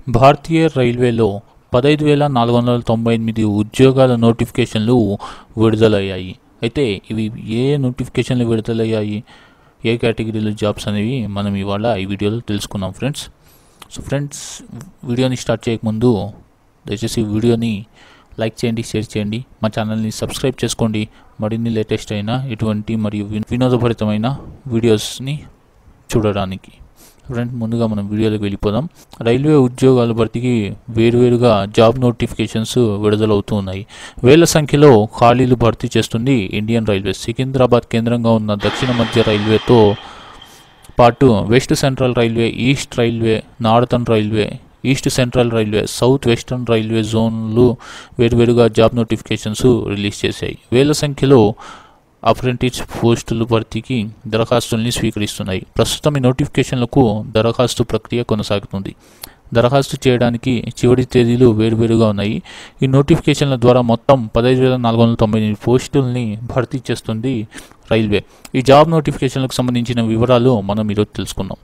భారతీయ రైల్వేలో పదహైదు వేల నాలుగు వందల తొంభై ఎనిమిది ఉద్యోగాల నోటిఫికేషన్లు విడుదలయ్యాయి అయితే ఇవి ఏ నోటిఫికేషన్లు విడుదలయ్యాయి ఏ కేటగిరీలో జాబ్స్ అనేవి మనం ఇవాళ ఈ వీడియోలో తెలుసుకుందాం ఫ్రెండ్స్ సో ఫ్రెండ్స్ వీడియోని స్టార్ట్ చేయకముందు దయచేసి వీడియోని లైక్ చేయండి షేర్ చేయండి మా ఛానల్ని సబ్స్క్రైబ్ చేసుకోండి మరిన్ని లేటెస్ట్ అయిన ఇటువంటి మరియు విన్- వినోదభరితమైన వీడియోస్ని చూడడానికి ఫ్రెండ్ ముందుగా మనం వీడియోలోకి వెళ్ళిపోదాం రైల్వే ఉద్యోగాల భర్తీకి వేరువేరుగా జాబ్ నోటిఫికేషన్స్ విడుదలవుతూ ఉన్నాయి వేల సంఖ్యలో ఖాళీలు భర్తీ చేస్తుంది ఇండియన్ రైల్వే సికింద్రాబాద్ కేంద్రంగా ఉన్న దక్షిణ మధ్య రైల్వేతో పాటు west central railway east railway northern railway east central railway south western railway జోన్లు వేరువేరుగా జాబ్ నోటిఫికేషన్స్ రిలీజ్ చేశాయి వేల సంఖ్యలో అప్రెంటిస్ పోస్టుల భర్తీకి దరఖాస్తుల్ని స్వీకరిస్తున్నాయి ప్రస్తుతం ఈ నోటిఫికేషన్లకు దరఖాస్తు ప్రక్రియ కొనసాగుతుంది దరఖాస్తు చేయడానికి చివరి తేదీలు వేరువేరుగా ఉన్నాయి ఈ నోటిఫికేషన్ల ద్వారా మొత్తం పదహైదు వేల నాలుగు వందల తొంభై ఎనిమిది పోస్టుల్ని భర్తీ చేస్తుంది రైల్వే ఈ జాబ్ నోటిఫికేషన్లకు సంబంధించిన వివరాలు మనం ఈరోజు తెలుసుకుందాం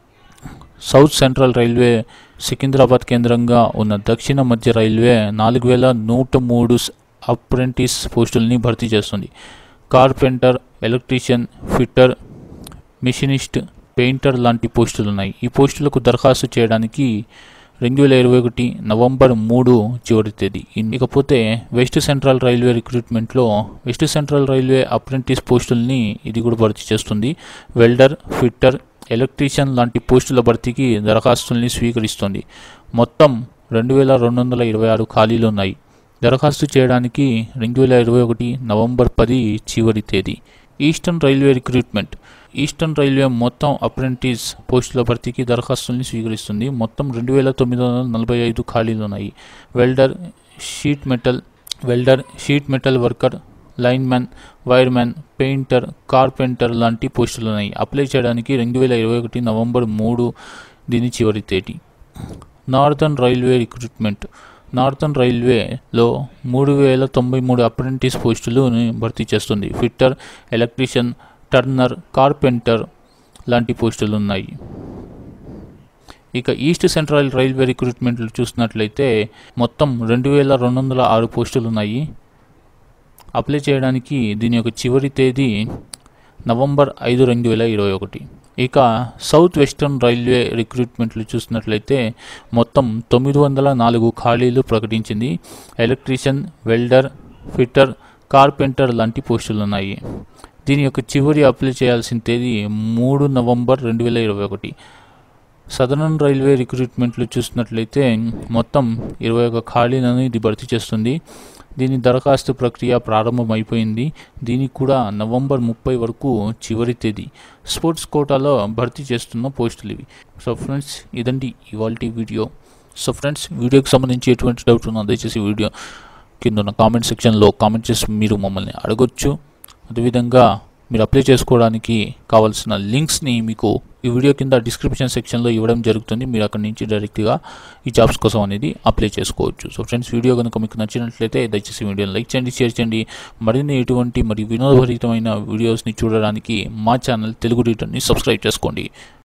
సౌత్ సెంట్రల్ రైల్వే సికింద్రాబాద్ కేంద్రంగా ఉన్న దక్షిణ మధ్య రైల్వే నాలుగు వేల నూట మూడు అప్రెంటిస్ పోస్టుల్ని భర్తీ చేస్తుంది carpenter electrician fitter machinist painter లాంటి పోస్టులు ఉన్నాయి ఈ పోస్టులకు దరఖాస్తు చేయడానికి రెండు వేల ఇరవై ఒకటి నవంబర్ మూడు చివరి తేదీ ఇన్- ఇకపోతే వెస్ట్ సెంట్రల్ రైల్వే రిక్రూట్మెంట్లో వెస్ట్ సెంట్రల్ రైల్వే అప్రెంటిస్ పోస్టుల్ని ఇది కూడా భర్తీ చేస్తుంది వెల్డర్ ఫిట్టర్ ఎలక్ట్రీషియన్ లాంటి పోస్టుల భర్తీకి దరఖాస్తుల్ని స్వీకరిస్తుంది మొత్తం రెండు వేల రెండు వందల ఇరవై ఆరు ఖాళీలు ఉన్నాయి దరఖాస్తు చేయడానికి రెండు వేల ఇరవై ఒకటి నవంబర్ పది చివరి తేదీ eastern railway recruitment eastern railway మొత్తం అప్రెంటిస్ పోస్టుల భర్తీకి దరఖాస్తుల్ని స్వీకరిస్తుంది మొత్తం రెండు వేల తొమ్మిది వందల నలభై ఐదు ఖాళీలు ఉన్నాయి welder sheet metal welder sheet metal worker linemen wiremen painter carpenter లాంటి పోస్టులు ఉన్నాయి అప్లై చేయడానికి రెండు వేల ఇరవై ఒకటి నవంబర్ మూడు దీని చివరి తేదీ నార్థన్ రైల్వే రిక్రూట్మెంట్ నార్థన్ రైల్వేలో మూడు వేల తొంభై మూడు అప్రెంటిస్ పోస్టులను భర్తీ చేస్తుంది ఫిట్టర్ ఎలక్ట్రీషియన్ టర్నర్ కార్పెంటర్ లాంటి పోస్టులు ఉన్నాయి ఇక ఈస్ట్ సెంట్రల్ రైల్వే రిక్రూట్మెంట్లు చూసినట్లయితే మొత్తం రెండు వేల రెండు వందల ఆరు పోస్టులు ఉన్నాయి అప్లై చేయడానికి దీని యొక్క చివరి తేదీ నవంబర్ ఐదు రెండు వేల ఇరవై ఒకటి ఇక సౌత్ వెస్టర్న్ రైల్వే రిక్రూట్మెంట్లు చూసినట్లయితే మొత్తం తొమ్మిది వందల నాలుగు ఖాళీలు ప్రకటించింది ఎలక్ట్రీషియన్ వెల్డర్ ఫిట్టర్ కార్పెంటర్ లాంటి పోస్టులు ఉన్నాయి దీని యొక్క చివరి అప్లై చేయాల్సిన తేదీ మూడు నవంబర్ రెండు వేల ఇరవై ఒకటి సదరన్ రైల్వే రిక్రూట్మెంట్లు చూసినట్లయితే మొత్తం ఇరవై ఒక ఖాళీలను ఇది భర్తీ చేస్తుంది దీని దరఖాస్తు ప్రక్రియ ప్రారంభమైపోయింది దీనికి కూడా నవంబర్ ముప్పై వరకు చివరి తేదీ స్పోర్ట్స్ కోటాలో భర్తీ చేస్తున్న పోస్టులు ఇవి సో ఫ్రెండ్స్ ఇదండి ఇవాళ వీడియో సో ఫ్రెండ్స్ వీడియోకి సంబంధించి ఎటువంటి డౌట్ ఉన్నా దయచేసి వీడియో కింద ఉన్న కామెంట్ సెక్షన్లో కామెంట్ చేసి మీరు మమ్మల్ని అడగొచ్చు అదేవిధంగా మీరు అప్లై చేసుకోవడానికి కావాల్సిన లింక్స్ని మీకు ఈ వీడియో కింద డిస్క్రిప్షన్ సెక్షన్లో ఇవ్వడం జరుగుతుంది మీరు అక్కడి నుంచి డైరెక్ట్గా ఈ జాబ్స్ కోసం అనేది అప్లై చేసుకోవచ్చు సో ఫ్రెండ్స్ వీడియో కనుక మీకు నచ్చినట్లయితే దయచేసి వీడియోని లైక్ చేయండి షేర్ చేయండి మరిన్ని ఎటువంటి మరియు వినోదభరితమైన వీడియోస్ని చూడడానికి మా ఛానల్ తెలుగు రీటర్ని సబ్స్క్రైబ్ చేసుకోండి